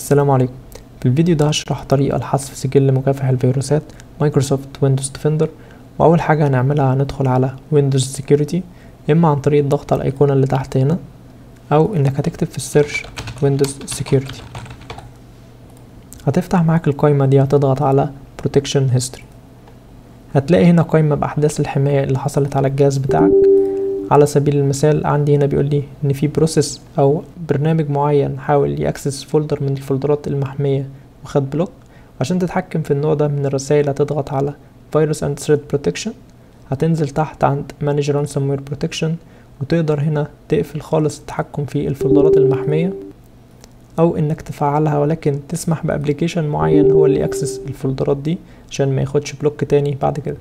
السلام عليكم في الفيديو ده هشرح طريقة لحذف سجل مكافح الفيروسات مايكروسوفت ويندوز ديفندر وأول حاجة هنعملها هندخل على ويندوز سيكيورتي إما عن طريق الضغط على الأيقونة اللي تحت هنا أو إنك هتكتب في السيرش ويندوز سيكيورتي هتفتح معاك القايمة دي هتضغط على بروتكشن هيستوري هتلاقي هنا قايمة بأحداث الحماية اللي حصلت على الجهاز بتاعك على سبيل المثال عندي هنا بيقول لي ان في بروسيس او برنامج معين حاول ياكسس فولدر من الفولدرات المحمية وخد بلوك عشان تتحكم في النوع ده من الرسائل هتضغط على فيروس اند ثريد بروتكشن هتنزل تحت عند مانج رانسوم وير بروتكشن وتقدر هنا تقفل خالص التحكم في الفولدرات المحمية او انك تفعلها ولكن تسمح بابليكيشن معين هو اللي ياكسس الفولدرات دي عشان ما ياخدش بلوك تاني بعد كده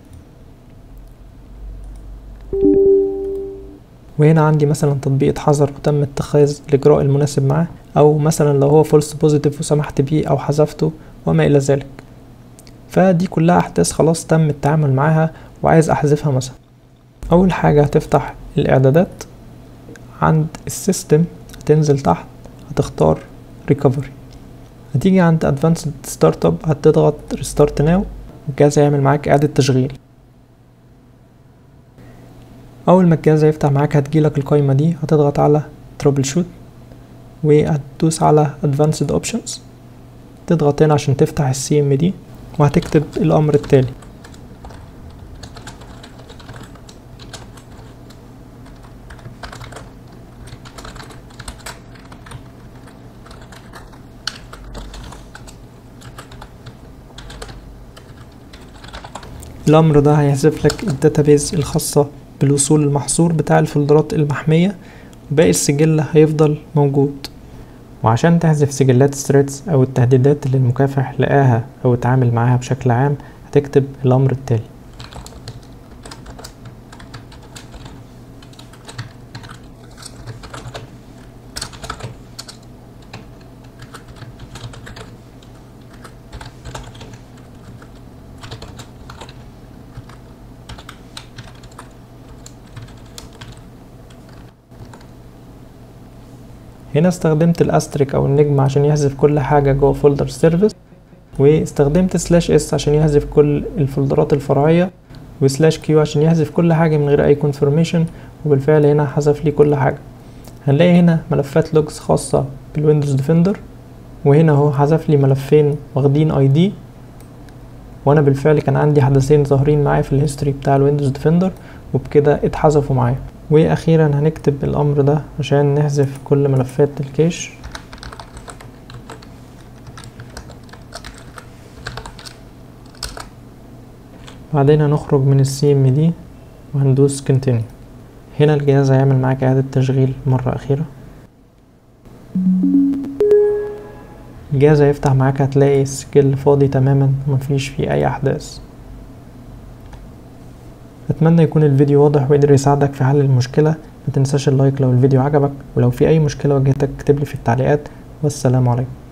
وهنا عندي مثلا تطبيق اتحذر وتم اتخاذ الاجراء المناسب معاه او مثلا لو هو فولس بوزيتيف وسمحت بيه او حذفته وما الى ذلك فدي كلها احداث خلاص تم التعامل معاها وعايز احذفها مثلا اول حاجة هتفتح الاعدادات عند السيستم هتنزل تحت هتختار ريكفري هتيجي عند ادفانسد ستارت اب هتضغط ريستارت ناو والجهاز هيعمل معاك اعادة تشغيل اول ما الجهاز هيفتح معاك هتجيلك القايمة دي هتضغط على ترابل شوت وهتدوس على advanced options تضغط هنا عشان تفتح السي ام دي وهتكتب الامر التالي الامر ده هيحذف لك الداتابيز الخاصة بالوصول المحصور بتاع الفولدرات المحمية وباقي السجل هيفضل موجود وعشان تحذف سجلات ستريتس او التهديدات اللي المكافح لقاها او اتعامل معاها بشكل عام هتكتب الامر التالي هنا استخدمت الاستريك او النجم عشان يحذف كل حاجة جوه فولدر سيرفيس واستخدمت سلاش اس عشان يحذف كل الفولدرات الفرعية وسلاش كيو عشان يحذف كل حاجة من غير اي كونفirmation وبالفعل هنا حذف لي كل حاجة هنلاقي هنا ملفات لوجز خاصة بالويندوز ديفندر وهنا اهو حذف لي ملفين واخدين اي دي وانا بالفعل كان عندي حدثين ظاهرين معايا في الهيستوري بتاع الويندوز ديفندر وبكده اتحذفوا معايا واخيرا هنكتب الامر ده عشان نحذف كل ملفات الكيش بعدين هنخرج من السي ام دي وهندوس كونتينيو هنا الجهاز هيعمل معاك اعادة تشغيل مرة اخيرة الجهاز هيفتح معاك هتلاقي السجل فاضي تماما ومفيش فيه اي احداث اتمنى يكون الفيديو واضح وقدر يساعدك في حل المشكلة ما تنساش اللايك لو الفيديو عجبك ولو في اي مشكلة واجهتك اكتبلي في التعليقات والسلام عليكم